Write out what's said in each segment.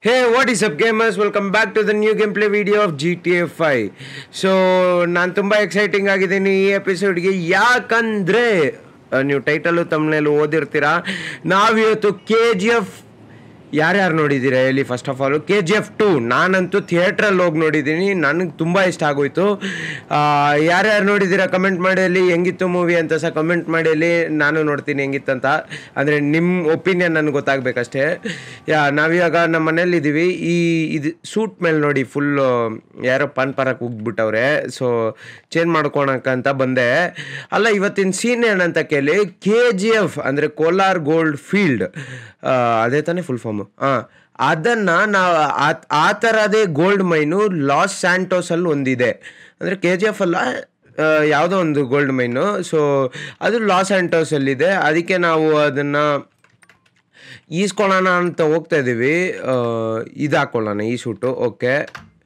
Hey, what is up gamers? Welcome back to the new gameplay video of GTA 5. So ನಾನು ತುಂಬ exciting ಆಗಿದ್ದೀನಿ ಈ ಎಪಿಸೋಡ್ಗೆ ಯಾಕಂದರೆ ನೀವು ಟೈಟಲು ತಮ್ಮನೇಲಿ ಓದಿರ್ತೀರಾ ನಾವಿವತ್ತು ಕೆ ಜಿ ಎಫ್ ಯಾರ್ಯಾರು ನೋಡಿದ್ದೀರಾ ಹೇಳಿ first of all K G F two ನಾನಂತೂ ಥಿಯೇಟ್ರಲ್ಲಿ ಹೋಗಿ ನೋಡಿದ್ದೀನಿ ನನಗೆ ತುಂಬ ಇಷ್ಟ ಆಗೋಯ್ತು ಆ, ಯಾರ್ಯಾರು ನೋಡಿದ್ದೀರಾ ಕಮೆಂಟ್ ಮಾಡಿ ಅಲ್ಲಿ ಹೆಂಗಿತ್ತು ಮೂವಿ ಅಂತ ಸಹ ಕಮೆಂಟ್ ಮಾಡಿ ಅಲ್ಲಿ ನಾನು ನೋಡ್ತೀನಿ ಹೆಂಗಿತ್ತಂತ ಅಂದರೆ ನಿಮ್ಮ ಒಪಿನಿಯನ್ ನನಗೆ ಗೊತ್ತಾಗಬೇಕಷ್ಟೇ ಯಾ ನಾವಿವಾಗ ನಮ್ಮ ಮನೇಲಿ ಇದ್ದೀವಿ ಈ ಇದು ಸೂಟ್ ಮೇಲೆ ನೋಡಿ ಫುಲ್ಲು ಯಾರೋ ಪಾನ್ ಪರಕ್ಕೆ ಉಗ್ಬಿಟ್ಟವ್ರೆ ಸೊ ಚೇಂಜ್ ಮಾಡ್ಕೊಳಕ್ಕಂತ ಬಂದೆ ಅಲ್ಲ ಇವತ್ತಿನ ಸೀನ್ ಏನಂತ ಕೇಳಿ ಕೆ ಜಿ ಎಫ್ ಅಂದರೆ ಕೋಲಾರ್ ಗೋಲ್ಡ್ ಫೀಲ್ಡ್ ಅದೇ ತಾನೇ ಫುಲ್ ಫಾರ್ಮು ಹಾಂ ಅದನ್ನು ನಾವು ಆ- ಆ ಥರದೇ ಗೋಲ್ಡ್ ಮೈನು ಲಾಸ್ ಸ್ಯಾಂಟೋಸಲ್ಲಿ ಒಂದಿದೆ ಅಂದರೆ ಕೆ ಜಿ ಎಫ್ ಅಲ್ಲ ಆ, ಯಾವುದೋ ಒಂದು ಗೋಲ್ಡ್ ಮೈನು ಸೊ ಅದು ಲಾಸ್ ಆ್ಯಂಟೋಸಲ್ಲಿದೆ ಅದಕ್ಕೆ ನಾವು ಅದನ್ನು ಈಸ್ಕೊಳ್ಳೋಣ ಅಂತ ಹೋಗ್ತಾ ಇದ್ದೀವಿ ಇದು ಹಾಕ್ಕೊಳ್ಳೋಣ ಈ ಸೂಟು ಓಕೆ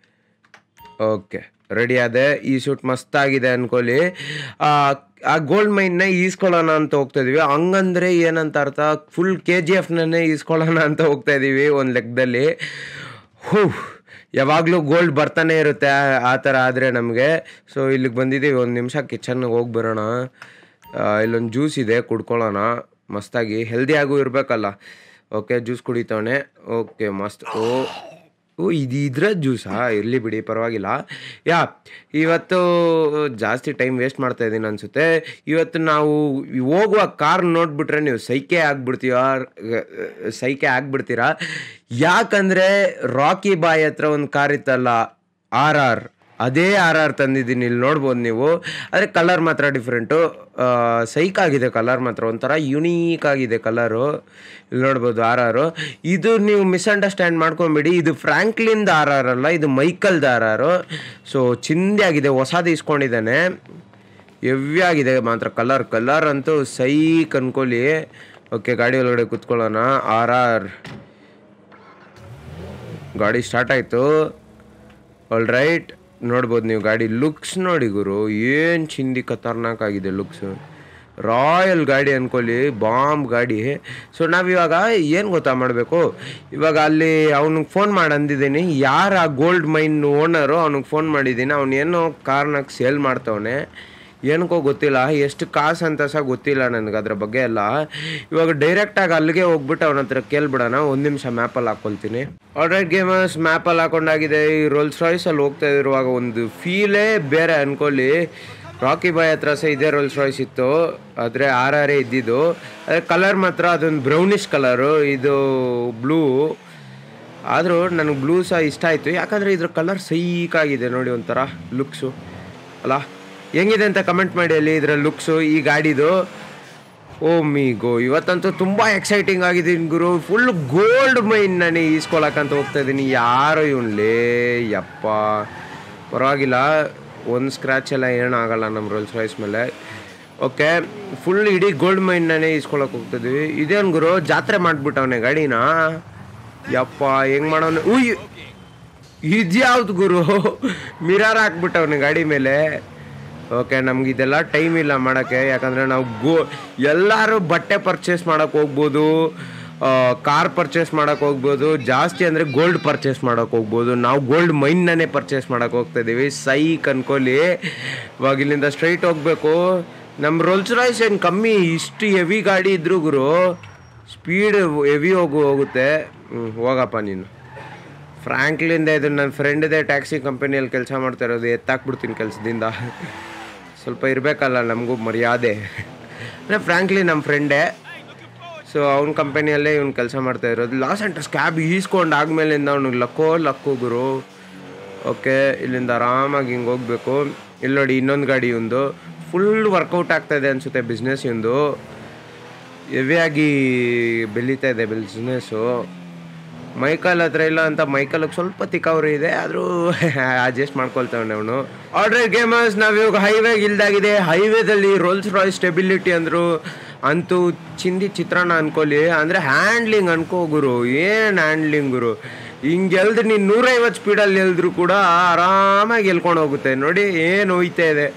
ಓಕೆ ರೆಡಿ ಆದೆ ಈ ಸೂಟ್ ಮಸ್ತಾಗಿದೆ ಅನ್ಕೊಳ್ಳಿ ಆ, ಆ ಗೋಲ್ಡ್ ಮೈನ್ನ ಈಸ್ಕೊಳ್ಳೋಣ ಅಂತ ಹೋಗ್ತಾ ಇದೀವಿ ಹಂಗಂದ್ರೆ ಏನಂತ ಅರ್ಥ ಫುಲ್ ಕೆ ಜಿ ಎಫ್ನೇ ಈಸ್ಕೊಳ್ಳೋಣ ಅಂತ ಹೋಗ್ತಾ ಇದೀವಿ ಒಂದು ಲೆಕ್ಕದಲ್ಲಿ ಹೂ ಯಾವಾಗಲೂ ಗೋಲ್ಡ್ ಬರ್ತಾನೆ ಇರುತ್ತೆ ಆ- ಆ ಥರ ಆದರೆ ನಮಗೆ ಸೊ ಇಲ್ಲಿಗೆ ಬಂದಿದ್ದೀವಿ ಒಂದು ನಿಮಿಷ ಕಿಚನ್ಗೆ ಹೋಗಿ ಬರೋಣ ಆ, ಇಲ್ಲೊಂದು ಜ್ಯೂಸ್ ಇದೆ ಕುಡ್ಕೊಳ್ಳೋಣ ಮಸ್ತಾಗಿ ಹೆಲ್ದಿಯಾಗೂ ಇರಬೇಕಲ್ಲ ಓಕೆ ಜ್ಯೂಸ್ ಕುಡಿತವನೆ ಓಕೆ ಮಸ್ತ್ ಓ ಓ ಇದು ಇದ್ರ ಜ್ಯೂಸಾ ಇರಲಿ ಬಿಡಿ ಪರವಾಗಿಲ್ಲ ಯಾ ಇವತ್ತು ಜಾಸ್ತಿ ಟೈಮ್ ವೇಸ್ಟ್ ಮಾಡ್ತಾ ಇದ್ದೀನಿ ಅನಿಸುತ್ತೆ ಇವತ್ತು ನಾವು ಹೋಗುವ ಕಾರ್ ನೋಡ್ಬಿಟ್ರೆ ನೀವು ಸೈಕೆ ಆಗ್ಬಿಡ್ತೀವ ಸೈಕೆ ಆಗ್ಬಿಡ್ತೀರಾ ಯಾಕಂದರೆ ರಾಕಿ ಬಾಯ್ ಹತ್ರ ಒಂದು ಕಾರ್ ಇತ್ತಲ್ಲ ಆರ್ ಆರ್ ಅದೇ ಆರ್ ಆರ್ ತಂದಿದ್ದೀನಿ ಇಲ್ಲಿ ನೋಡ್ಬೋದು ನೀವು ಆದರೆ ಕಲರ್ ಮಾತ್ರ ಡಿಫ್ರೆಂಟು ಸೈಕ್ ಆಗಿದೆ ಕಲರ್ ಮಾತ್ರ ಒಂಥರ ಯುನೀಕ್ ಆಗಿದೆ ಕಲರು ಇಲ್ಲಿ ನೋಡ್ಬೋದು ಆರ್ ಆರು ಇದು ನೀವು ಮಿಸ್ಅಂಡರ್ಸ್ಟ್ಯಾಂಡ್ ಮಾಡ್ಕೊಂಬಿಡಿ ಇದು ಫ್ರ್ಯಾಂಕ್ಲಿನ್ದ ಆರ್ ಆರ್ ಅಲ್ಲ ಇದು ಮೈಕಲ್ದ ಆರ್ ಆರು ಸೊ ಚಿಂದಿ ಆಗಿದೆ ಹೊಸದು ಇಸ್ಕೊಂಡಿದ್ದಾನೆ ಹೆವಿ ಆಗಿದೆ ಮಾತ್ರ ಕಲರ್ ಕಲರ್ ಅಂತೂ ಸೈಕ್ ಅನ್ಕೊಳ್ಳಿ ಓಕೆ ಗಾಡಿ ಒಳಗಡೆ ಕುತ್ಕೊಳ್ಳೋಣ ಆರ್ ಆರ್ ಗಾಡಿ ಸ್ಟಾರ್ಟ್ ಆಯಿತು ಆಲ್ ರೈಟ್ ನೋಡ್ಬೋದು ನೀವು ಗಾಡಿ ಲುಕ್ಸ್ ನೋಡಿ ಗುರು ಏನು ಚಿಂದಿ ಖತರ್ನಾಕ್ ಆಗಿದೆ ಲುಕ್ಸ್ ರಾಯಲ್ ಗಾಡಿ ಅನ್ಕೊಳ್ಳಿ ಬಾಂಬ್ ಗಾಡಿ ಸೊ ನಾವಿವಾಗ ಏನು ಗೊತ್ತಾ ಮಾಡಬೇಕು ಇವಾಗ ಅಲ್ಲಿ ಅವ್ನಿಗೆ ಫೋನ್ ಮಾಡಿ ಅಂದಿದ್ದೀನಿ ಯಾರು ಆ ಗೋಲ್ಡ್ ಮೈನ್ ಓನರು ಅವ್ನಿಗೆ ಫೋನ್ ಮಾಡಿದ್ದೀನಿ ಅವನೇನೋ ಕಾರ್ನಾಗ ಸೇಲ್ ಮಾಡ್ತವನೆ ಏನಕ್ಕೋ ಗೊತ್ತಿಲ್ಲ ಎಷ್ಟು ಕಾಸು ಅಂತ ಸಹ ಗೊತ್ತಿಲ್ಲ ನನಗೆ ಅದ್ರ ಬಗ್ಗೆ ಎಲ್ಲ ಇವಾಗ ಡೈರೆಕ್ಟಾಗಿ ಅಲ್ಲಿಗೆ ಹೋಗ್ಬಿಟ್ಟು ಅವನ ಹತ್ರ ಕೇಳ್ಬಿಡೋಣ ಒಂದು ನಿಮಿಷ ಮ್ಯಾಪಲ್ಲಿ ಹಾಕ್ಕೊಳ್ತೀನಿ ಆಲ್ರೈಟ್ ಗೇಮರ್ಸ್ ಮ್ಯಾಪಲ್ಲಿ ಹಾಕೊಂಡಾಗಿದೆ ಈ ರೋಲ್ಸ್ ರಾಯ್ಸಲ್ಲಿ ಹೋಗ್ತಾ ಇರುವಾಗ ಒಂದು ಫೀಲೇ ಬೇರೆ ಅನ್ಕೊಳ್ಳಿ ರಾಕಿ ಬಾಯ್ ಹತ್ರ ಸಹ ಇದೇ ರೋಲ್ಸ್ ರಾಯ್ಸ್ ಇತ್ತು ಆದರೆ ಆರ್ ಆರೇ ಇದ್ದಿದ್ದು ಅದೇ ಕಲರ್ ಮಾತ್ರ ಅದೊಂದು ಬ್ರೌನಿಷ್ ಕಲರು ಇದು ಬ್ಲೂ ಆದರೂ ನನಗೆ ಬ್ಲೂ ಸಹ ಇಷ್ಟ ಆಯಿತು ಯಾಕಂದರೆ ಇದ್ರ ಕಲರ್ ಸೈಕಾಗಿದೆ ನೋಡಿ ಒಂಥರ ಲುಕ್ಸು ಅಲ್ಲ ಹೆಂಗಿದೆ ಅಂತ ಕಮೆಂಟ್ ಮಾಡಿ ಅಲ್ಲಿ ಇದರ ಲುಕ್ಸು ಈ ಗಾಡಿದು ಓ ಮೀ ಗೋ ಇವತ್ತಂತೂ ತುಂಬ ಎಕ್ಸೈಟಿಂಗ್ ಆಗಿದ್ದೀನಿ ಗುರು ಫುಲ್ ಗೋಲ್ಡ್ ಮೈನ್ ನಾನು ಈಸ್ಕೊಳಕ್ಕಂತ ಹೋಗ್ತಾ ಇದ್ದೀನಿ ಯಾರು ಇವನ್ಲೇ ಯಪ್ಪ ಪರವಾಗಿಲ್ಲ ಒಂದು ಸ್ಕ್ರ್ಯಾಚ್ ಎಲ್ಲ ಏನಾಗಲ್ಲ ನಮ್ಮ ರೋಲ್ಸ್ ರಾಯ್ಸ್ ಮೇಲೆ ಓಕೆ ಫುಲ್ ಇಡೀ ಗೋಲ್ಡ್ ಮೈನ್ನನೇ ಈಸ್ಕೊಳಕ್ಕೆ ಹೋಗ್ತಿದ್ವಿ ಇದೇನು ಗುರು ಜಾತ್ರೆ ಮಾಡ್ಬಿಟ್ಟವನೆ ಗಾಡಿನ ಯಪ್ಪ ಹೆಂಗ್ ಮಾಡೋನು ಉಯ್ ಇದ್ಯಾವ್ದು ಗುರು ಮಿರಾರ್ ಹಾಕ್ಬಿಟ್ಟವನೆ ಗಾಡಿ ಮೇಲೆ ಓಕೆ ನಮ್ಗೆ ಇದೆಲ್ಲ ಟೈಮ್ ಇಲ್ಲ ಮಾಡೋಕ್ಕೆ ಯಾಕಂದರೆ ನಾವು ಗೋ ಎಲ್ಲರೂ ಬಟ್ಟೆ ಪರ್ಚೇಸ್ ಮಾಡೋಕ್ಕೆ ಹೋಗ್ಬೋದು ಕಾರ್ ಪರ್ಚೇಸ್ ಮಾಡೋಕ್ಕೆ ಹೋಗ್ಬೋದು ಜಾಸ್ತಿ ಅಂದರೆ ಗೋಲ್ಡ್ ಪರ್ಚೇಸ್ ಮಾಡೋಕ್ಕೆ ಹೋಗ್ಬೋದು ನಾವು ಗೋಲ್ಡ್ ಮೈನ್ನನೇ ಪರ್ಚೇಸ್ ಮಾಡೋಕ್ಕೆ ಹೋಗ್ತಾ ಇದ್ದೀವಿ ಸೈಕ್ ಅನ್ಕೊಳ್ಳಿ ಇವಾಗ ಇಲ್ಲಿಂದ ಸ್ಟ್ರೈಟ್ ಹೋಗಬೇಕು ನಮ್ಮ ರೋಲ್ಸ್ ರಾಯ್ಸ್ ಏನು ಕಮ್ಮಿ ಇಷ್ಟು ಹೆವಿ ಗಾಡಿ ಇದ್ರು ಗುರು ಸ್ಪೀಡ್ ಹೆವಿ ಹೋಗು ಹೋಗುತ್ತೆ ಹ್ಞೂ ಹೋಗಪ್ಪ ನೀನು ಫ್ರ್ಯಾಂಕ್ಲಿಂದ ಇದು ನನ್ನ ಫ್ರೆಂಡ್ದೇ ಟ್ಯಾಕ್ಸಿ ಕಂಪನಿಯಲ್ಲಿ ಕೆಲಸ ಮಾಡ್ತಾ ಇರೋದು ಎತ್ತಾಕ್ಬಿಡ್ತೀನಿ ಕೆಲಸದಿಂದ ಸ್ವಲ್ಪ ಇರಬೇಕಲ್ಲ ನಮಗೂ ಮರ್ಯಾದೆ ಅಂದರೆ ಫ್ರ್ಯಾಂಕ್ಲಿ ನಮ್ಮ ಫ್ರೆಂಡೇ ಸೊ ಅವ್ನ ಕಂಪನಿಯಲ್ಲೇ ಇವ್ನು ಕೆಲಸ ಮಾಡ್ತಾ ಇರೋದು ಲಾಸ್ ಆ್ಯಂಟಸ್ ಕ್ಯಾಬ್ ಈಸ್ಕೊಂಡು ಆದ್ಮೇಲಿಂದ ಅವ್ನಿಗೆ ಲಕ್ಕೋ ಲಕ್ಕು ಗುರು ಓಕೆ ಇಲ್ಲಿಂದ ಆರಾಮಾಗಿ ಹಿಂಗೆ ಹೋಗ್ಬೇಕು ಇಲ್ಲಿ ನೋಡಿ ಇನ್ನೊಂದು ಗಾಡಿ ಒಂದು ಫುಲ್ ವರ್ಕೌಟ್ ಆಗ್ತಾ ಇದೆ ಅನಿಸುತ್ತೆ ಬಿಸ್ನೆಸ್ ಇವಂದು ಹೆವಿಯಾಗಿ ಬೆಳೀತಾ ಇದೆ ಬಿಸ್ನೆಸ್ಸು ಮೈಕಲ್ ಹತ್ರ ಇಲ್ಲ ಅಂತ ಮೈಕಲ್ಗೆ ಸ್ವಲ್ಪ ತಿಕ್ಕವ್ರು ಇದೆ ಆದರೂ ಅಡ್ಜಸ್ಟ್ ಮಾಡ್ಕೊಳ್ತಾವನೆ ಅವನು ಆಲ್ರೆಡಿ ಗೇಮರ್ಸ್ ನಾವಿವಾಗ ಹೈವೇಗೆ ಇಲ್ದಾಗಿದೆ ಹೈವೇದಲ್ಲಿ ರೋಲ್ಸ್ ರಾಯ್ ಸ್ಟೆಬಿಲಿಟಿ ಅಂದರು ಅಂತೂ ಚಿಂದಿ ಚಿತ್ರಾನ್ನ ಅನ್ಕೊಳ್ಳಿ ಅಂದರೆ ಹ್ಯಾಂಡ್ಲಿಂಗ್ ಅನ್ಕೋ ಗುರು ಏನು ಹ್ಯಾಂಡ್ಲಿಂಗ್ ಗುರು ಹಿಂಗೆ ಎಲ್ದು ನೀನು ನೂರೈವತ್ತು ಸ್ಪೀಡಲ್ಲಿ ಎಲ್ದ್ರು ಕೂಡ ಆರಾಮಾಗಿ ಎಲ್ಕೊಂಡು ಹೋಗುತ್ತೆ ನೋಡಿ ಏನು ಹೋಯ್ತಾ ಇದೆ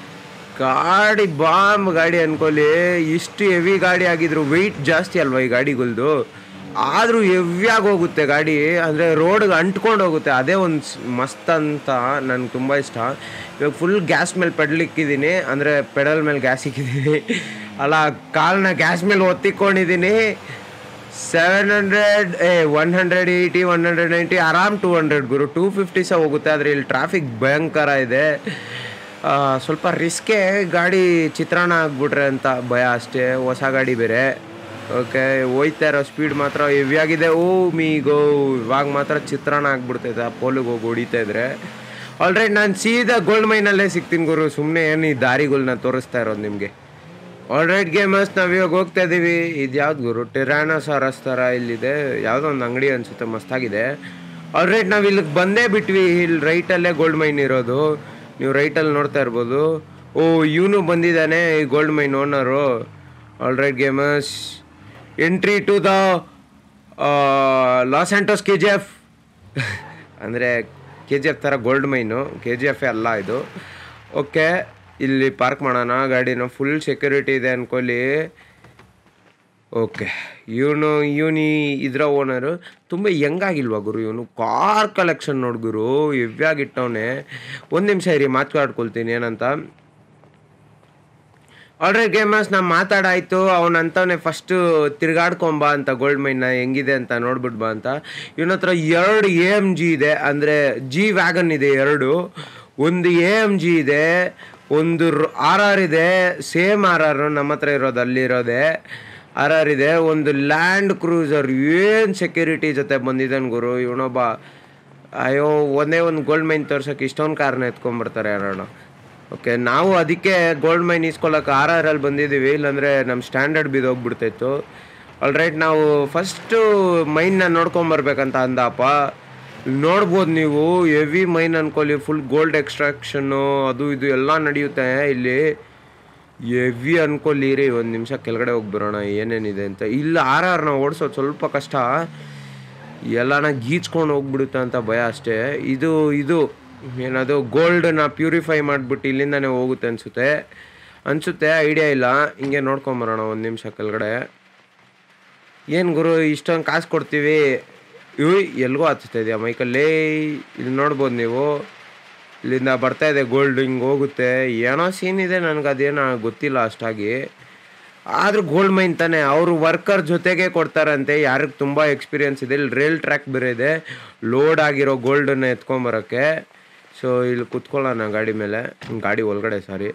ಗಾಡಿ ಬಾಂಬ್ ಗಾಡಿ ಅನ್ಕೊಳ್ಳಿ ಇಷ್ಟು ಹೆವಿ ಗಾಡಿ ಆಗಿದ್ರು ವೆಯ್ಟ್ ಜಾಸ್ತಿ ಅಲ್ವಾ ಈ ಗಾಡಿಗಳ್ದು ಆದರೂ ಹೆವ್ಯಾಗಿ ಹೋಗುತ್ತೆ ಗಾಡಿ ಅಂದರೆ ರೋಡ್ಗೆ ಅಂಟ್ಕೊಂಡು ಹೋಗುತ್ತೆ ಅದೇ ಒಂದು ಮಸ್ತ್ ಅಂತ ನನಗೆ ತುಂಬ ಇಷ್ಟ ಇವಾಗ ಫುಲ್ ಗ್ಯಾಸ್ ಮೇಲೆ ಪೆಡ್ಲಿಕ್ಕಿದ್ದೀನಿ ಅಂದರೆ ಪೆಡಲ್ ಮೇಲೆ ಗ್ಯಾಸ್ ಇಕ್ಕಿದ್ದೀನಿ ಅಲ್ಲ ಕಾಲನ್ನ ಗ್ಯಾಸ್ ಮೇಲೆ ಒತ್ತಿಕೊಂಡಿದ್ದೀನಿ ಸೆವೆನ್ ಹಂಡ್ರೆಡ್ ಏ one hundred eighty one hundred ninety ಆರಾಮ್ ಟೂ ಹಂಡ್ರೆಡ್ ಗುರು ಟೂ ಫಿಫ್ಟಿ ಸಹ ಹೋಗುತ್ತೆ ಆದರೆ ಇಲ್ಲಿ ಟ್ರಾಫಿಕ್ ಭಯಂಕರ ಇದೆ ಆ, ಸ್ವಲ್ಪ ರಿಸ್ಕೇ ಗಾಡಿ ಚಿತ್ರಾನ್ನ ಆಗ್ಬಿಟ್ರೆ ಅಂತ ಭಯ ಅಷ್ಟೇ ಹೊಸ ಗಾಡಿ ಬೇರೆ ಓಕೆ ಹೋಯ್ತಾ ಇರೋ ಸ್ಪೀಡ್ ಮಾತ್ರ ಹೆವಿಯಾಗಿದೆ ಓ ಮೀಗೋ ಇವಾಗ ಮಾತ್ರ ಚಿತ್ರಾನ್ನ ಆಗ್ಬಿಡ್ತೈತೆ ಆ ಪೋಲಿಗೆ ಹೋಗಿ ಹೊಡಿತಾ ಇದ್ರೆ ಆಲ್ರೈಟ್ ನಾನು ಸೀದಾ ಗೋಲ್ಡ್ ಮೈನಲ್ಲೇ ಸಿಗ್ತೀನಿ ಗುರು ಸುಮ್ಮನೆ ಏನು ಈ ದಾರಿಗಳ್ನ ತೋರಿಸ್ತಾ ಇರೋದು ನಿಮಗೆ ಆಲ್ರೈಟ್ ಗೇಮರ್ಸ್ ನಾವು ಇವಾಗ ಹೋಗ್ತಾ ಇದ್ದೀವಿ ಇದು ಯಾವ್ದು ಗುರು ಟೆರಾನಸಾರಸ್ ಥರ ಇಲ್ಲಿದೆ ಯಾವುದೋ ಒಂದು ಅಂಗಡಿ ಅನಿಸುತ್ತೆ ಮಸ್ತಾಗಿದೆ ಆಲ್ರೈಟ್ ನಾವು ಇಲ್ಲಿಗೆ ಬಂದೇ ಬಿಟ್ವಿ ಇಲ್ಲಿ ರೈಟಲ್ಲೇ ಗೋಲ್ಡ್ ಮೈನ್ ಇರೋದು ನೀವು ರೈಟಲ್ಲಿ ನೋಡ್ತಾ ಇರ್ಬೋದು ಓ ಇವನು ಬಂದಿದ್ದಾನೆ ಈ gold mine owner alright gamers entry to the Los Antos K G F ಅಂದರೆ ಕೆ ಜಿ ಎಫ್ ಥರ gold mine K G F ಅಲ್ಲ ಇದು ಓಕೆ ಇಲ್ಲಿ ಪಾರ್ಕ್ ಮಾಡೋಣ ಗಾಡಿನ ಫುಲ್ ಸೆಕ್ಯೂರಿಟಿ ಇದೆ ಅನ್ಕೊಳ್ಳಿ ಓಕೆ ಇವನು ಇವನಿ ಇದರ ಓನರು ತುಂಬ ಹೆಂಗಾಗಿಲ್ವಾ ಗುರು ಇವನು ಕಾರ್ ಕಲೆಕ್ಷನ್ ನೋಡ್ ಗುರು ಹೆವ್ಯಾಗಿಟ್ಟವನೆ ಒಂದು ನಿಮಿಷ ಇರಿ ಮಾತಾಡ್ಕೊಳ್ತೀನಿ ಏನಂತ ಆಲ್ರೆಡಿ ಗೇಮರ್ಸ್ ನಾ ಮಾತಾಡಾಯ್ತು ಅವನಂತವನೇ ಫಸ್ಟು ತಿರ್ಗಾಡ್ಕೊಂಬ ಅಂತ ಗೋಲ್ಡ್ ಮೈನ್ನ ಹೆಂಗಿದೆ ಅಂತ ನೋಡ್ಬಿಟ್ ಬಾ ಅಂತ ಇವನ ಹತ್ರ ಎರಡು ಎ ಎಮ್ ಜಿ ಇದೆ ಅಂದರೆ ಜಿ ವ್ಯಾಗನ್ ಇದೆ ಎರಡು ಒಂದು ಎ ಎಮ್ ಜಿ ಇದೆ ಒಂದು ಆರ್ ಆರ್ ಇದೆ ಸೇಮ್ ಆರ್ ಆರ್ ನಮ್ಮ ಹತ್ರ ಇರೋದು ಅಲ್ಲಿರೋದೆ ಆರ್ ಆರ್ ಇದೆ ಒಂದು ಲ್ಯಾಂಡ್ ಕ್ರೂಸರ್ ಏನು ಸೆಕ್ಯೂರಿಟಿ ಜೊತೆ ಬಂದಿದ್ದಾನೆ ಗುರು ಇವನೊಬ್ಬ ಅಯ್ಯೋ ಒಂದೇ ಒಂದು ಗೋಲ್ಡ್ ಮೈನ್ ತೋರ್ಸೋಕೆ ಇಷ್ಟೊಂದು ಕಾರ್ನ ಎತ್ಕೊಂಡ್ಬರ್ತಾರೆ ಯಾರಣ್ಣ ಓಕೆ ನಾವು ಅದಕ್ಕೆ ಗೋಲ್ಡ್ ಮೈನ್ ಇಸ್ಕೊಳಕ್ಕೆ ಆರ್ ಆರ್ ಅಲ್ಲಿ ಬಂದಿದ್ದೀವಿ ಇಲ್ಲಾಂದರೆ ನಮ್ಮ ಸ್ಟ್ಯಾಂಡರ್ಡ್ ಬಿದ್ದೋಗ್ಬಿಡ್ತಾಯಿತ್ತು ಆಲ್ರೈಟ್ ನಾವು ಫಸ್ಟು ಮೈನ್ನ ನೋಡ್ಕೊಂಬರ್ಬೇಕಂತ ಅಂದಪ್ಪ ನೋಡ್ಬೋದು ನೀವು ಹೆವಿ ಮೈನ್ ಅನ್ಕೊಳ್ಳಿ ಫುಲ್ ಗೋಲ್ಡ್ ಎಕ್ಸ್ಟ್ರಾಕ್ಷನ್ನು ಅದು ಇದು ಎಲ್ಲ ನಡೆಯುತ್ತೆ ಇಲ್ಲಿ ಹೆವಿ ಅನ್ಕೊಳ್ಳಿ ರೀ ಒಂದು ನಿಮಿಷ ಕೆಳಗಡೆ ಹೋಗಿ ಬರೋಣ ಏನೇನಿದೆ ಅಂತ ಇಲ್ಲಿ ಆರ್ ಆರ್ನ ಓಡಿಸೋದು ಸ್ವಲ್ಪ ಕಷ್ಟ ಎಲ್ಲನ ಗೀಚ್ಕೊಂಡು ಹೋಗ್ಬಿಡುತ್ತೆ ಅಂತ ಭಯ ಅಷ್ಟೇ ಇದು ಇದು ಏನದು ಗೋಲ್ಡನ್ನ ಪ್ಯೂರಿಫೈ ಮಾಡಿಬಿಟ್ಟು ಇಲ್ಲಿಂದನೇ ಹೋಗುತ್ತೆ ಅನಿಸುತ್ತೆ ಅನಿಸುತ್ತೆ ಐಡಿಯಾ ಇಲ್ಲ ಹಿಂಗೆ ನೋಡ್ಕೊಂಬರೋಣ ಒಂದು ನಿಮಿಷ ಕೆಳಗಡೆ ಏನು ಗುರು ಇಷ್ಟೊಂದು ಕಾಸು ಕೊಡ್ತೀವಿ ಇವು ಎಲ್ಗೋ ಹಚ್ತಾ ಇದೆಯಾ ಮೈಕಲ್ಲಿ ಇಲ್ಲಿ ನೋಡ್ಬೋದು ನೀವು ಇಲ್ಲಿಂದ ಬರ್ತಾ ಇದೆ ಗೋಲ್ಡ್ ಹಿಂಗೆ ಹೋಗುತ್ತೆ ಏನೋ ಸೀನ್ ಇದೆ ನನಗೆ ಅದೇನೋ ಗೊತ್ತಿಲ್ಲ ಅಷ್ಟಾಗಿ ಆದರೂ ಗೋಲ್ಡ್ ಮೈನ್ ತಾನೆ ಅವರು ವರ್ಕರ್ ಜೊತೆಗೆ ಕೊಡ್ತಾರಂತೆ ಯಾರಿಗೆ ತುಂಬ ಎಕ್ಸ್ಪೀರಿಯನ್ಸ್ ಇದೆ ಇಲ್ಲಿ ರೈಲ್ ಟ್ರ್ಯಾಕ್ ಬೇರೆ ಇದೆ ಲೋಡ್ ಆಗಿರೋ ಗೋಲ್ಡನ್ನ ಎತ್ಕೊಂಬರೋಕ್ಕೆ ಸೊ ಇಲ್ಲಿ ಕುತ್ಕೊಳ್ಳೋಣ ಗಾಡಿ ಮೇಲೆ ಗಾಡಿ ಒಳಗಡೆ ಸಾರಿ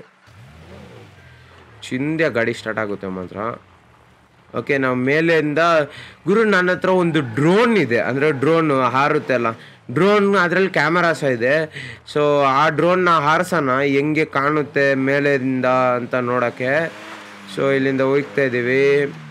ಚಿಂದ್ಯ ಗಾಡಿ ಸ್ಟಾರ್ಟ್ ಆಗುತ್ತೆ ಮಾತ್ರ ಓಕೆ ನಾವು ಮೇಲಿಂದ ಗುರು ನನ್ನ ಹತ್ರ ಒಂದು ಡ್ರೋನ್ ಇದೆ ಅಂದರೆ ಡ್ರೋನ್ ಹಾರುತ್ತೆ ಅಲ್ಲ ಡ್ರೋನ್ ಅದರಲ್ಲಿ ಕ್ಯಾಮರಾ ಸಹ ಇದೆ ಸೊ ಆ ಡ್ರೋನ್ನ ಹಾರಿಸೋಣ ಹೆಂಗೆ ಕಾಣುತ್ತೆ ಮೇಲಿಂದ ಅಂತ ನೋಡೋಕ್ಕೆ ಸೊ ಇಲ್ಲಿಂದ ಹೋಗ್ತಾ ಇದ್ದೀವಿ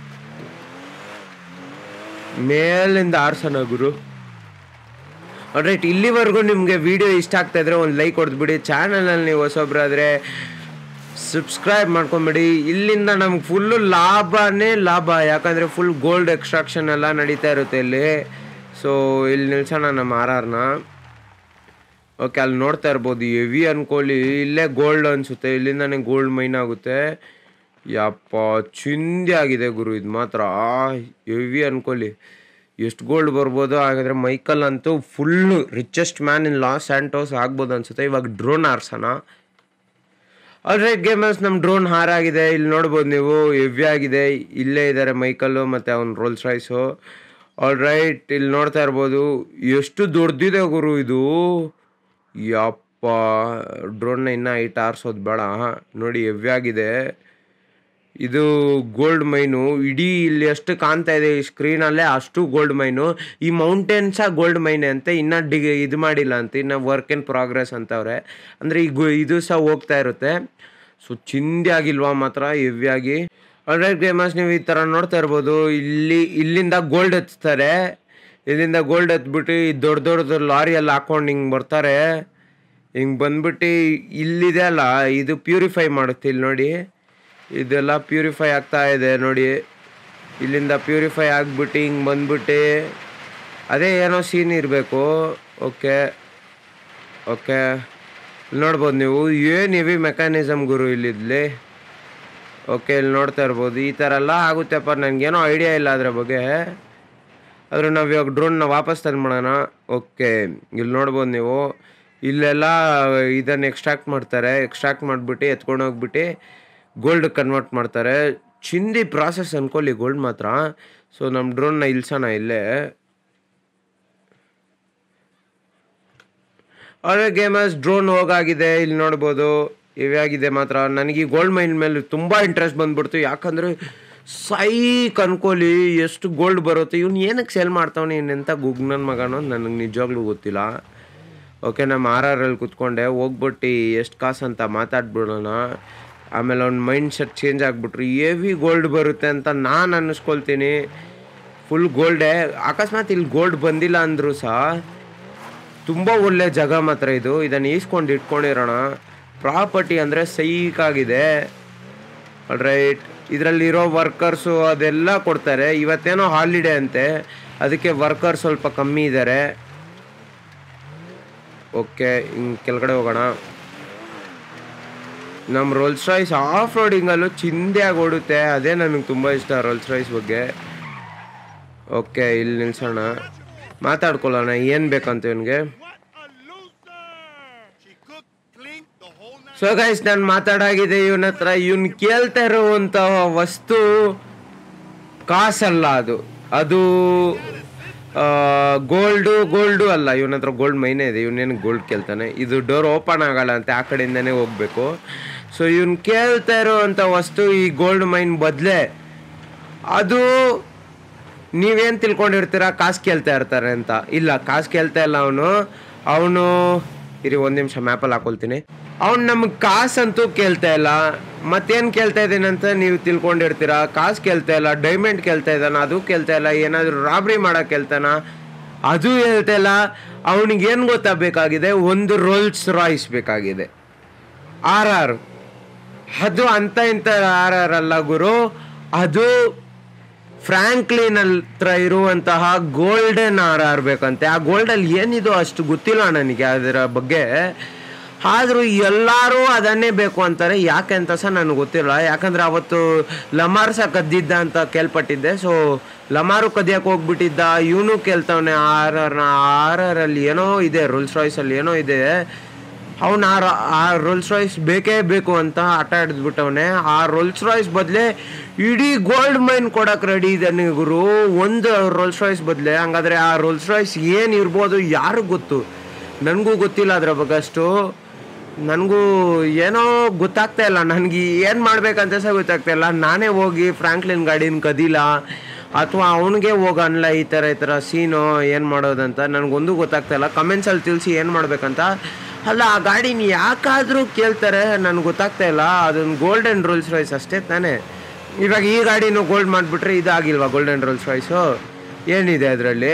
ಮೇಲಿಂದ ಹಾರ್ಸೋಣ ಗುರು ರೈಟ್ ಇಲ್ಲಿವರೆಗೂ ನಿಮಗೆ ವಿಡಿಯೋ ಇಷ್ಟ ಆಗ್ತಾ ಇದ್ರೆ ಒಂದು ಲೈಕ್ ಹೊಡೆದ್ಬಿಡಿ ಚಾನಲಲ್ಲಿ ನೀವು ಹೊಸೊಬ್ರಾದರೆ ಸಬ್ಸ್ಕ್ರೈಬ್ ಮಾಡ್ಕೊಂಬಿಡಿ ಇಲ್ಲಿಂದ ನಮ್ಗೆ ಫುಲ್ಲು ಲಾಭನೇ ಲಾಭ ಯಾಕಂದರೆ ಫುಲ್ ಗೋಲ್ಡ್ ಎಕ್ಸ್ಟ್ರಾಕ್ಷನ್ ಎಲ್ಲ ನಡೀತಾ ಇರುತ್ತೆ ಇಲ್ಲಿ ಸೊ ಇಲ್ಲಿ ನಿಲ್ಸೋಣ ನಮ್ಮ ಆರ್ ಆರ್ನ ಓಕೆ ಅಲ್ಲಿ ನೋಡ್ತಾ ಇರ್ಬೋದು ಹೆವಿ ಅನ್ಕೊಳ್ಳಿ ಇಲ್ಲೇ ಗೋಲ್ಡ್ ಅನಿಸುತ್ತೆ ಇಲ್ಲಿಂದಾನೆ ಗೋಲ್ಡ್ ಮೈನ್ ಆಗುತ್ತೆ ಯಪ್ಪ ಚಿಂದಿ ಆಗಿದೆ ಗುರು ಇದು ಮಾತ್ರ ಹೆವಿ ಅನ್ಕೊಳ್ಳಿ ಎಷ್ಟು ಗೋಲ್ಡ್ ಬರ್ಬೋದು ಹಾಗಾದರೆ ಮೈಕಲ್ ಅಂತೂ full richest man in Los Santos ಆಗ್ಬೋದು ಅನ್ಸುತ್ತೆ ಇವಾಗ ಡ್ರೋನ್ ಹಾರ್ಸೋಣ ಆಲ್ರೈಟ್ ಗೇಮರ್ಸ್ ನಮ್ಮ ಡ್ರೋನ್ ಹಾರಾಗಿದೆ ಇಲ್ಲಿ ನೋಡ್ಬೋದು ನೀವು ಹೆವಿ ಆಗಿದೆ ಇಲ್ಲೇ ಇದ್ದಾರೆ ಮೈಕಲ್ಲು ಮತ್ತು ಅವ್ನ ರೋಲ್ಸ್ ರೈಸು ಆಲ್ರೈಟ್ ಇಲ್ಲಿ ನೋಡ್ತಾ ಇರ್ಬೋದು ಎಷ್ಟು ದೊಡ್ಡದಿದೆ ಗುರು ಇದು ಯಪ್ಪ ಡ್ರೋನ್ನ ಇನ್ನೂ ಹೈಟ್ ಆರಿಸೋದು ಬೇಡ ನೋಡಿ ಹೆವಿ ಆಗಿದೆ ಇದು ಗೋಲ್ಡ್ ಮೈನು ಇಡೀ ಇಲ್ಲಿ ಎಷ್ಟು ಕಾಣ್ತಾ ಇದೆ ಈ ಸ್ಕ್ರೀನಲ್ಲೇ ಅಷ್ಟು ಗೋಲ್ಡ್ ಮೈನು ಈ ಮೌಂಟೇನ್ಸ ಗೋಲ್ಡ್ ಮೈನ್ ಅಂತೆ ಇನ್ನು ಡಿಗ್ ಇದು ಮಾಡಿಲ್ಲ ಅಂತ ಇನ್ನು ವರ್ಕ್ ಇನ್ ಪ್ರೋಗ್ರೆಸ್ ಅಂತವ್ರೆ ಅಂದರೆ ಈ ಗು ಇದು ಸಹ ಹೋಗ್ತಾ ಇರುತ್ತೆ ಸೊ ಚಿಂದಿ ಆಗಿಲ್ವಾ ಮಾತ್ರ ಹೆವಿಯಾಗಿ ಆಲ್ರೈಟ್ ಗೇಮರ್ಸ್ ನೀವು ಈ ಥರ ನೋಡ್ತಾ ಇರ್ಬೋದು ಇಲ್ಲಿ ಇಲ್ಲಿಂದ ಗೋಲ್ಡ್ ಎತ್ತಾರೆ ಇಲ್ಲಿಂದ ಗೋಲ್ಡ್ ಎತ್ಬಿಟ್ಟು ಈ ದೊಡ್ಡ ದೊಡ್ಡದು ಲಾರಿಯಲ್ಲಿ ಹಾಕೊಂಡು ಹಿಂಗೆ ಬರ್ತಾರೆ ಹಿಂಗೆ ಬಂದ್ಬಿಟ್ಟು ಇಲ್ಲಿದೆ ಅಲ್ಲ ಇದು ಪ್ಯೂರಿಫೈ ಮಾಡುತ್ತೆ ಇಲ್ಲಿ ನೋಡಿ ಇದೆಲ್ಲ ಪ್ಯೂರಿಫೈ ಆಗ್ತಾ ಇದೆ ನೋಡಿ ಇಲ್ಲಿಂದ ಪ್ಯೂರಿಫೈ ಆಗ್ಬಿಟ್ಟು ಹಿಂಗೆ ಬಂದ್ಬಿಟ್ಟು ಅದೇ ಏನೋ ಸೀನ್ ಇರಬೇಕು ಓಕೆ ಓಕೆ ನೋಡ್ಬೋದು ನೀವು ಏನು ಹೆವಿ ಮೆಕ್ಯಾನಿಸಮ್ ಗುರು ಇಲ್ಲಿದ್ಲಿ ಓಕೆ ಇಲ್ಲಿ ನೋಡ್ತಾ ಇರ್ಬೋದು ಈ ಥರ ಎಲ್ಲ ಆಗುತ್ತೆಪ್ಪ ನನಗೇನೋ ಐಡಿಯಾ ಇಲ್ಲ ಅದ್ರ ಬಗ್ಗೆ ಆದ್ರೆ ನಾವು ಇವಾಗ ಡ್ರೋನ್ನ ವಾಪಸ್ ತಂದ್ಬಿಡೋಣ ಓಕೆ ಇಲ್ಲಿ ನೋಡ್ಬೋದು ನೀವು ಇಲ್ಲೆಲ್ಲ ಇದನ್ನು ಎಕ್ಸ್ಟ್ರಾಕ್ಟ್ ಮಾಡ್ತಾರೆ ಎಕ್ಸ್ಟ್ರಾಕ್ಟ್ ಮಾಡಿಬಿಟ್ಟು ಎತ್ಕೊಂಡು ಹೋಗ್ಬಿಟ್ಟು ಗೋಲ್ಡ್ ಕನ್ವರ್ಟ್ ಮಾಡ್ತಾರೆ ಚಿಂದಿ ಪ್ರಾಸೆಸ್ ಅನ್ಕೊಳ್ಳಿ ಗೋಲ್ಡ್ ಮಾತ್ರ ಸೊ ನಮ್ಮ ಡ್ರೋನ್ನ ಇಲ್ಸೋಣ ಇಲ್ಲೇ ಅವರೇ ಗೇಮರ್ಸ್ ಡ್ರೋನ್ ಹೋಗಾಗಿದೆ ಇಲ್ಲಿ ನೋಡ್ಬೋದು ಇವಾಗಿದೆ ಮಾತ್ರ ನನಗೆ ಈ ಗೋಲ್ಡ್ ಮೈನ್ ಮೇಲೆ ತುಂಬ ಇಂಟ್ರೆಸ್ಟ್ ಬಂದ್ಬಿಡ್ತು ಯಾಕಂದರೆ ಸೈಕ್ ಅನ್ಕೋಲಿ ಎಷ್ಟು ಗೋಲ್ಡ್ ಬರುತ್ತೆ ಇವ್ನು ಏನಕ್ಕೆ ಸೇಲ್ ಮಾಡ್ತಾವನೆ ಇನ್ನೆಂಥ ಗುಗ್ನನ್ ಮಗನೋ ನನಗೆ ನಿಜವಾಗ್ಲೂ ಗೊತ್ತಿಲ್ಲ ಓಕೆ ನಮ್ಮ ಆರ್ ಆರ್ ಅಲ್ಲಿ ಕುತ್ಕೊಂಡೆ ಹೋಗ್ಬಿಟ್ಟು ಎಷ್ಟು ಕಾಸು ಅಂತ ಮಾತಾಡ್ಬಿಡೋಣ ಆಮೇಲೆ ಅವ್ನ ಮೈಂಡ್ ಸೆಟ್ ಚೇಂಜ್ ಆಗಿಬಿಟ್ರು ಹೆವಿ ಗೋಲ್ಡ್ ಬರುತ್ತೆ ಅಂತ ನಾನು ಅನ್ನಿಸ್ಕೊಳ್ತೀನಿ ಫುಲ್ ಗೋಲ್ಡೇ ಅಕಸ್ಮಾತ್ ಇಲ್ಲಿ ಗೋಲ್ಡ್ ಬಂದಿಲ್ಲ ಅಂದರೂ ಸಹ ತುಂಬ ಒಳ್ಳೆ ಜಾಗ ಮಾತ್ರ ಇದು ಇದನ್ನು ಈಸ್ಕೊಂಡು ಇಟ್ಕೊಂಡಿರೋಣ ಪ್ರಾಪರ್ಟಿ ಅಂದರೆ ಸೈಕಾಗಿದೆ ರೈಟ್ ಇದರಲ್ಲಿರೋ ವರ್ಕರ್ಸು ಅದೆಲ್ಲ ಕೊಡ್ತಾರೆ ಇವತ್ತೇನೋ ಹಾಲಿಡೇ ಅಂತೆ ಅದಕ್ಕೆ ವರ್ಕರ್ ಸ್ವಲ್ಪ ಕಮ್ಮಿ ಇದ್ದಾರೆ ಓಕೆ ಹಿಂಗೆ ಕೆಳಗಡೆ ಹೋಗೋಣ ನಮ್ಮ ರೋಲ್ಸ್ ರಾಯ್ಸ್ ಆಫ್ ರೋಡಿಂಗಲ್ಲೂ ಚಿಂದೆಯಾಗಿ ಓಡುತ್ತೆ ಅದೇ ನನಗೆ ತುಂಬ ಇಷ್ಟ ರೋಲ್ಸ್ ರಾಯ್ಸ್ ಬಗ್ಗೆ ಓಕೆ ಇಲ್ಲಿ ನಿಲ್ಸೋಣ ಮಾತಾಡ್ಕೊಳ್ಳೋಣ ಏನು ಬೇಕಂತ ಇವನಿಗೆ What a loser! She cooked, cleaned the whole night. So guys ನಾನು ಮಾತಾಡಾಗಿದೆ ಇವನ ಹತ್ರ ಇವನ್ ಕೇಳ್ತಾ ಇರುವಂತಹ ವಸ್ತು ಕಾಸಲ್ಲ ಅದು ಅದು ಗೋಲ್ಡು ಗೋಲ್ಡು ಅಲ್ಲ ಇವನ ಹತ್ರ ಗೋಲ್ಡ್ ಮೈನೇ ಇದೆ ಇವನೇನು ಗೋಲ್ಡ್ ಕೇಳ್ತಾನೆ ಇದು ಡೋರ್ ಓಪನ್ ಆಗಲ್ಲ ಅಂತ ಆ ಕಡೆಯಿಂದನೇ ಹೋಗ್ಬೇಕು ಸೊ ಇವನ್ ಕೇಳ್ತಾ ಇರುವಂಥ ವಸ್ತು ಈ ಗೋಲ್ಡ್ ಮೈನ್ ಬದಲೇ ಅದು ನೀವೇನು ತಿಳ್ಕೊಂಡಿರ್ತೀರ ಕಾಸು ಕೇಳ್ತಾ ಇರ್ತಾರೆ ಅಂತ ಇಲ್ಲ ಕಾಸು ಕೇಳ್ತಾ ಇಲ್ಲ ಅವನು ಅವನು ಇರಿ ಒಂದು ನಿಮಿಷ ಮ್ಯಾಪಲ್ಲಿ ಹಾಕೊಳ್ತೀನಿ ಅವ್ನು ನಮಗೆ ಕಾಸಂತೂ ಕೇಳ್ತಾ ಇಲ್ಲ ಮತ್ತೇನು ಕೇಳ್ತಾ ಇದ್ದೀನಿ ಅಂತ ನೀವು ತಿಳ್ಕೊಂಡಿರ್ತೀರ ಕಾಸು ಕೇಳ್ತಾ ಇಲ್ಲ ಡೈಮಂಡ್ ಕೇಳ್ತಾ ಇದ್ದಾನ ಅದು ಕೇಳ್ತಾ ಇಲ್ಲ ಏನಾದರೂ ರಾಬ್ರಿ ಮಾಡೋಕೆ ಕೇಳ್ತಾನ ಅದು ಹೇಳ್ತಾ ಇಲ್ಲ ಅವನಿಗೆ ಏನು ಗೊತ್ತಾಗಬೇಕಾಗಿದೆ ಒಂದು ರೋಲ್ಸ್ ರಾಯ್ಸ್ ಬೇಕಾಗಿದೆ ಆರ್ ಆರ್ ಅದು ಅಂತ ಇಂಥ ಆರ್ ಆರ್ ಅಲ್ಲ ಗುರು ಅದು ಫ್ರಾಂಕ್ಲಿನ್ ಹತ್ರ ಇರುವಂತಹ ಗೋಲ್ಡನ್ ಆರ್ ಆರ್ ಬೇಕಂತೆ ಆ ಗೋಲ್ಡಲ್ಲಿ ಏನಿದು ಅಷ್ಟು ಗೊತ್ತಿಲ್ಲ ನನಗೆ ಅದರ ಬಗ್ಗೆ ಆದರೂ ಎಲ್ಲರೂ ಅದನ್ನೇ ಬೇಕು ಅಂತಾರೆ ಯಾಕೆ ಅಂತ ಸಹ ನನಗೆ ಗೊತ್ತಿಲ್ಲ ಯಾಕಂದ್ರೆ ಅವತ್ತು ಲಮಾರ್ ಸಹ ಕದ್ದಿದ್ದ ಅಂತ ಕೇಳ್ಪಟ್ಟಿದ್ದೆ ಸೊ ಲಮಾರು ಕದಿಯಕ್ಕೆ ಹೋಗ್ಬಿಟ್ಟಿದ್ದ ಇವನು ಕೇಳ್ತಾವನೆ ಆರ್ ಆರ್ನ ಆರ್ ಆರ್ ಅಲ್ಲಿ ಏನೋ ಇದೆ ರೋಲ್ಸ್ ರಾಯ್ಸಲ್ಲಿ ಏನೋ ಇದೆ ಅವನು ಆ ರ- ಆ ರೋಲ್ಸ್ ರಾಯ್ಸ್ ಬೇಕೇ ಬೇಕು ಅಂತ ಆಟ ಆಡಿದ್ಬಿಟ್ಟವನೆ ಆ ರೋಲ್ಸ್ ರಾಯ್ಸ್ ಬದಲೇ ಇಡೀ ಗೋಲ್ಡ್ ಮೈನ್ ಕೊಡಕ್ಕೆ ರೆಡಿ ಇದ್ದಾನೆ ಗುರು ಒಂದು ರೋಲ್ಸ್ ರಾಯ್ಸ್ ಬದಲೇ ಹಂಗಾದ್ರೆ ಆ ರೋಲ್ಸ್ ರಾಯ್ಸ್ ಏನು ಇರ್ಬೋದು ಯಾರು ಗೊತ್ತು ನನಗೂ ಗೊತ್ತಿಲ್ಲ ಅದ್ರ ಬಗ್ಗೆ ಅಷ್ಟು ನನಗೂ ಏನೋ ಗೊತ್ತಾಗ್ತಾ ಇಲ್ಲ ನನಗೆ ಏನು ಮಾಡ್ಬೇಕಂತ ಸಹ ಗೊತ್ತಾಗ್ತಾ ಇಲ್ಲ ನಾನೇ ಹೋಗಿ ಫ್ರಾಂಕ್ಲಿನ್ ಗಾಡಿನ ಕದಿಲ್ಲ ಅಥವಾ ಅವನಿಗೆ ಹೋಗಿ ಅನ್ಲ ಈ ಥರ ಈ ಥರ ಸೀನು ಏನು ಮಾಡೋದಂತ ನನಗೊಂದು ಗೊತ್ತಾಗ್ತಾ ಇಲ್ಲ ಕಮೆಂಟ್ಸಲ್ಲಿ ತಿಳಿಸಿ ಏನು ಮಾಡ್ಬೇಕಂತ ಅಲ್ಲ ಆ ಗಾಡಿನ ಯಾಕಾದರೂ ಕೇಳ್ತಾರೆ ನನಗೆ ಗೊತ್ತಾಗ್ತಾ ಇಲ್ಲ ಅದೊಂದು ಗೋಲ್ಡನ್ ರೋಲ್ಸ್ ರಾಯ್ಸ್ ಅಷ್ಟೇ ತಾನೇ ಇವಾಗ ಈ ಗಾಡಿನೂ ಗೋಲ್ಡ್ ಮಾಡಿಬಿಟ್ರೆ ಇದಾಗಿಲ್ವಾ ಗೋಲ್ಡನ್ ರೋಲ್ಸ್ ರಾಯ್ಸು ಏನಿದೆ ಅದರಲ್ಲಿ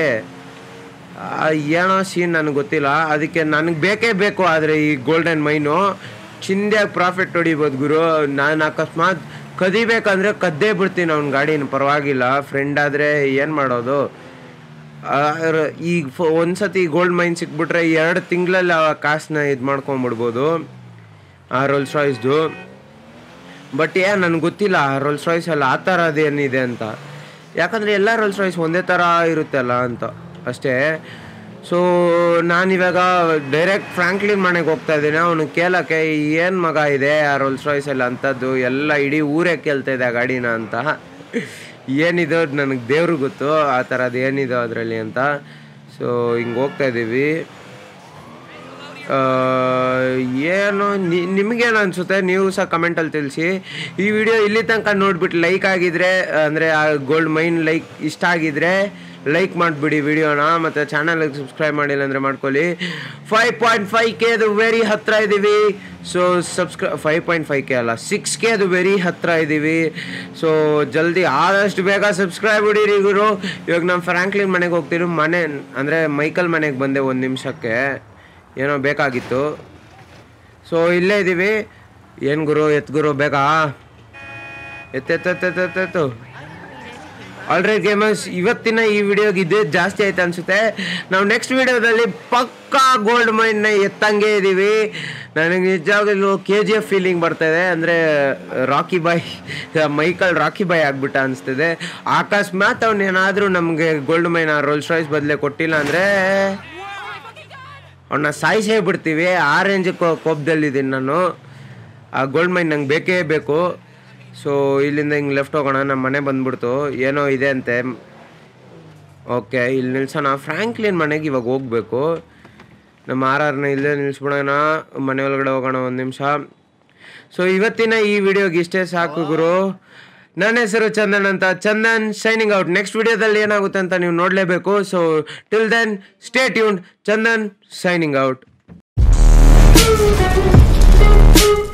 ಏನೋ ಸೀನ್ ನನಗೆ ಗೊತ್ತಿಲ್ಲ ಅದಕ್ಕೆ ನನಗೆ ಬೇಕೇ ಬೇಕು ಆದರೆ ಈ ಗೋಲ್ಡನ್ ಮೈನು ಚಿಂದ್ಯಾಗಿ ಪ್ರಾಫಿಟ್ ಹೊಡಿಬೋದು ಗುರು ನಾನು ಅಕಸ್ಮಾತ್ ಕದಿಬೇಕಂದ್ರೆ ಕದ್ದೇ ಬಿಡ್ತೀನಿ ಅವ್ನ ಗಾಡಿನ ಪರವಾಗಿಲ್ಲ ಫ್ರೆಂಡ್ ಆದರೆ ಏನು ಮಾಡೋದು ಆ, ರ- ಈಗ ಫ- ಒಂದ್ಸತಿ ಗೋಲ್ಡ್ ಮೈನ್ ಸಿಕ್ಬಿಟ್ರೆ ಎರಡು ತಿಂಗಳಲ್ಲಿ ಆ ಕಾಸನ್ನ ಇದು ಮಾಡ್ಕೊಂಬಿಡ್ಬೋದು ಆ ರೋಲ್ಸ್ ರಾಯ್ಸ್ದು ಬಟ್ ಏ ನನಗೆ ಗೊತ್ತಿಲ್ಲ ರೋಲ್ಸ್ ರಾಯ್ಸಲ್ಲಿ ಆ ಥರ ಅದೇನಿದೆ ಅಂತ ಯಾಕಂದರೆ ಎಲ್ಲ ರೋಲ್ಸ್ ರಾಯ್ಸ್ ಒಂದೇ ಥರ ಇರುತ್ತಲ್ಲ ಅಂತ ಅಷ್ಟೇ ಸೊ ನಾನಿವಾಗ ಡೈರೆಕ್ಟ್ ಫ್ರಾಂಕ್ಲಿನ್ ಮನೆಗೆ ಹೋಗ್ತಾ ಇದ್ದೀನಿ ಅವನು ಕೇಳೋಕ್ಕೆ ಏನು ಮಗ ಇದೆ ಆ ರೋಲ್ಸ್ ರಾಯ್ಸಲ್ಲಿ ಅಂಥದ್ದು ಎಲ್ಲ ಇಡೀ ಊರೇ ಕೇಳ್ತಾ ಇದೆ ಆ ಗಾಡಿನ ಅಂತ ಏನಿದೆ ನನಗೆ ದೇವ್ರು ಗೊತ್ತು ಆ ಥರದ್ದು ಏನಿದೆ ಅದರಲ್ಲಿ ಅಂತ ಸೊ ಹಿಂಗೆ ಹೋಗ್ತಾ ಇದ್ದೀವಿ ಆ, ಏನು ನಿ- ನಿಮ್ಗೇನು ಅನಿಸುತ್ತೆ ನೀವು ಸಹ ಕಮೆಂಟಲ್ಲಿ ತಿಳಿಸಿ ಈ ವಿಡಿಯೋ ಇಲ್ಲಿ ತನಕ ನೋಡ್ಬಿಟ್ಟು ಲೈಕ್ ಆಗಿದ್ರೆ ಅಂದರೆ ಆ ಗೋಲ್ಡ್ ಮೈನ್ ಲೈಕ್ ಇಷ್ಟ ಆಗಿದ್ರೆ ಲೈಕ್ ಮಾಡಿಬಿಡಿ ವಿಡಿಯೋನ ಮತ್ತು ಚಾನಲ್ಗೆ ಸಬ್ಸ್ಕ್ರೈಬ್ ಮಾಡಿಲ್ಲ ಅಂದರೆ ಮಾಡ್ಕೊಳ್ಳಿ ಫೈವ್ ಪಾಯಿಂಟ್ ಫೈವ್ ಕೆ ಅದು ವೆರಿ ಹತ್ತಿರ ಇದ್ದೀವಿ so subscribe five point five K ಅಲ್ಲ ಸಿಕ್ಸ್ ಕೆ ಅದು ವೆರಿ ಹತ್ತಿರ ಇದ್ದೀವಿ ಸೊ ಜಲ್ದಿ ಆದಷ್ಟು ಬೇಗ ಸಬ್ಸ್ಕ್ರೈಬ್ ಬಿಡಿರಿ ಗುರು ಇವಾಗ ನಮ್ಮ ಫ್ರಾಂಕ್ಲಿನ್ ಮನೆಗೆ ಹೋಗ್ತೀವಿ ಮನೆ ಅಂದರೆ ಮೈಕಲ್ ಮನೆಗೆ ಬಂದೆ ಒಂದು ನಿಮಿಷಕ್ಕೆ ಏನೋ ಬೇಕಾಗಿತ್ತು ಸೊ ಇಲ್ಲೇ ಇದ್ದೀವಿ ಏನು ಗುರು ಎತ್ ಗುರು ಬೇಕಾ ಎತ್ತೆತ್ತೆತ್ತೆತ್ತೆತ್ತು ಆಲ್ರೆಡಿ ಗೇಮರ್ಸ್ ಇವತ್ತಿನ ಈ ವಿಡಿಯೋಗೆ ಇದು ಜಾಸ್ತಿ ಆಯ್ತು ಅನ್ಸುತ್ತೆ ನಾವು ನೆಕ್ಸ್ಟ್ ವಿಡಿಯೋದಲ್ಲಿ ಪಕ್ಕಾ ಗೋಲ್ಡ್ ಮೈನ್ನ ಎತ್ತಂಗೆ ಇದ್ದೀವಿ ನನಗೆ ನಿಜವಾಗಲೂ ಕೆ ಜಿ ಎಫ್ ಫೀಲಿಂಗ್ ಬರ್ತಾಯಿದೆ ಅಂದರೆ Rocky Bhai Michael Rocky Bhai ಆಗ್ಬಿಟ್ಟ ಅನಿಸ್ತಿದೆ ಅಕಸ್ಮಾತ್ ಅವನೇನಾದರೂ ನಮಗೆ ಗೋಲ್ಡ್ ಮೈನ್ ರೋಲ್ಸ್ ರಾಯ್ಸ್ ಬದಲೇ ಕೊಟ್ಟಿಲ್ಲ ಅಂದರೆ ಅವನ್ನ ಸಾಯಿಸೇ ಬಿಡ್ತೀವಿ ಆ ರೇಂಜ್ ಕೋಪದಲ್ಲಿದ್ದೀನಿ ನಾನು ಆ ಗೋಲ್ಡ್ ಮೈನ್ ನಂಗೆ ಬೇಕೇ ಬೇಕು ಸೊ ಇಲ್ಲಿಂದ ಹಿಂಗೆ ಲೆಫ್ಟ್ ಹೋಗೋಣ ನಮ್ಮ ಮನೆ ಬಂದ್ಬಿಡ್ತು ಏನೋ ಇದೆ ಅಂತೆ ಓಕೆ ಇಲ್ಲಿ ನಿಲ್ಸೋಣ ಫ್ರ್ಯಾಂಕ್ಲಿನ್ ಮನೆಗೆ ಇವಾಗ ಹೋಗ್ಬೇಕು ನಮ್ಮ ಆರ್ ಆರ್ನ ಇಲ್ಲೇ ನಿಲ್ಲಿಸ್ಬಿಡೋಣ ಮನೆ ಒಳಗಡೆ ಹೋಗೋಣ ಒಂದು ನಿಮಿಷ ಸೊ ಇವತ್ತಿನ ಈ ವಿಡಿಯೋಗೆ ಇಷ್ಟೇ ಸಾಕು ಗುರು ನನ್ನ ಹೆಸರು ಚಂದನ್ ಅಂತ ಚಂದನ್ ಶೈನಿಂಗ್ ಔಟ್ ನೆಕ್ಸ್ಟ್ ವಿಡಿಯೋದಲ್ಲಿ ಏನಾಗುತ್ತೆ ಅಂತ ನೀವು ನೋಡಲೇಬೇಕು so till then stay tune Chandan shining out